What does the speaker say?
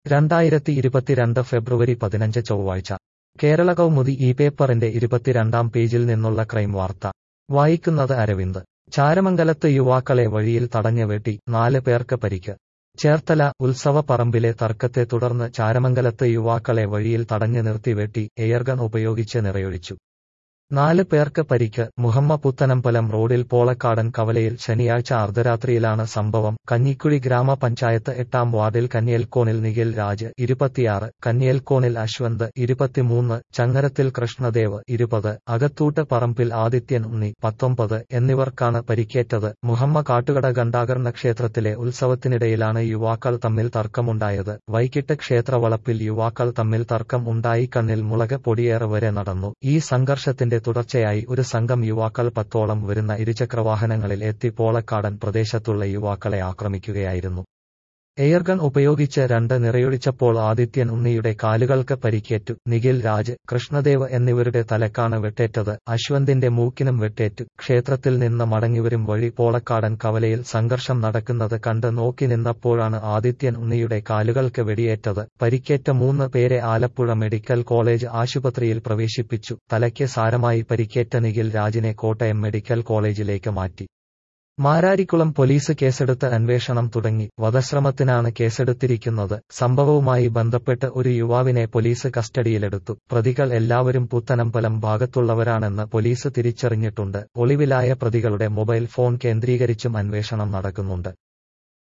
രണ്ടായിരത്തി ഇരുപത്തിരണ്ട് ഫെബ്രുവരി പതിനഞ്ച് ചൊവ്വാഴ്ച കേരള കൗമുദി ഈ പേപ്പറിന്റെ ഇരുപത്തിരണ്ടാം പേജിൽ നിന്നുള്ള ക്രൈം വാർത്ത വായിക്കുന്നത് അരവിന്ദ് ചാരമംഗലത്ത് യുവാക്കളെ വഴിയിൽ തടഞ്ഞ് വെട്ടി നാല് പേർക്ക് പരിക്ക് ചേർത്തല ഉത്സവ പറമ്പിലെ തർക്കത്തെ തുടർന്ന് ചാരമംഗലത്ത് യുവാക്കളെ വഴിയിൽ തടഞ്ഞു നിർത്തി വെട്ടി എയർഗൺ ഉപയോഗിച്ച് നിറയൊഴിച്ചു നാല് പേർക്ക് പരിക്ക് മുഹമ്മ പുത്തനമ്പലം റോഡിൽ പോളക്കാടൻ കവലയിൽ ശനിയാഴ്ച അർദ്ധരാത്രിയിലാണ് സംഭവം കഞ്ഞിക്കുഴി ഗ്രാമപഞ്ചായത്ത് എട്ടാം വാർഡിൽ കന്യേൽക്കോണിൽ നിഖിൽ രാജ് ഇരുപത്തിയാറ് കന്യേൽക്കോണിൽ അശ്വന്ത് ഇരുപത്തിമൂന്ന് ചങ്ങരത്തിൽ കൃഷ്ണദേവ് ഇരുപത് അകത്തൂട്ട് പറമ്പിൽ ആദിത്യൻ ഉണ്ണി പത്തൊമ്പത് എന്നിവർക്കാണ് പരിക്കേറ്റത് മുഹമ്മ കാട്ടുകട ഗണ്ടാകർണ ക്ഷേത്രത്തിലെ ഉത്സവത്തിനിടയിലാണ് യുവാക്കൾ തമ്മിൽ തർക്കമുണ്ടായത് വൈകിട്ട് ക്ഷേത്രവളപ്പിൽ യുവാക്കൾ തമ്മിൽ തർക്കം ഉണ്ടായി കണ്ണിൽ മുളക് പൊടിയേറെ വരെ നടന്നു ഈ സംഘർഷത്തിന്റെ തുടർച്ചയായി ഒരു സംഘം യുവാക്കൾ പത്തോളം വരുന്ന ഇരുചക്രവാഹനങ്ങളിൽ എത്തി പോളക്കാടൻ പ്രദേശത്തുള്ള യുവാക്കളെ ആക്രമിക്കുകയായിരുന്നു എയർഗൺ ഉപയോഗിച്ച് രണ്ട് നിറയൊഴിച്ചപ്പോൾ ആദിത്യൻ ഉണ്ണിയുടെ കാലുകൾക്ക് പരിക്കേറ്റു നിഖിൽ രാജ് കൃഷ്ണദേവ് എന്നിവരുടെ തലക്കാണ് വെട്ടേറ്റത് അശ്വന്തിന്റെ മൂക്കിനും വെട്ടേറ്റു ക്ഷേത്രത്തിൽ നിന്ന് മടങ്ങിവരും വഴി പോളക്കാടൻ കവലയിൽ സംഘർഷം നടക്കുന്നത് കണ്ട് നോക്കി നിന്നപ്പോഴാണ് ആദിത്യൻ ഉണ്ണിയുടെ കാലുകൾക്ക് വെടിയേറ്റത് പരിക്കേറ്റ മൂന്ന് പേരെ ആലപ്പുഴ മെഡിക്കൽ കോളേജ് ആശുപത്രിയിൽ പ്രവേശിപ്പിച്ചു തലയ്ക്ക് സാരമായി പരിക്കേറ്റ നിഖിൽ രാജിനെ കോട്ടയം മെഡിക്കൽ കോളേജിലേക്ക് മാറ്റി മാരാരിക്കുളം പോലീസ് കേസെടുത്ത് അന്വേഷണം തുടങ്ങി വധശ്രമത്തിനാണ് കേസെടുത്തിരിക്കുന്നത് സംഭവവുമായി ബന്ധപ്പെട്ട് ഒരു യുവാവിനെ പോലീസ് കസ്റ്റഡിയിലെടുത്തു പ്രതികൾ എല്ലാവരും പുത്തനമ്പലം ഭാഗത്തുള്ളവരാണെന്ന് പോലീസ് തിരിച്ചറിഞ്ഞിട്ടുണ്ട് ഒളിവിലായ പ്രതികളുടെ മൊബൈൽ ഫോൺ കേന്ദ്രീകരിച്ചും അന്വേഷണം നടക്കുന്നുണ്ട്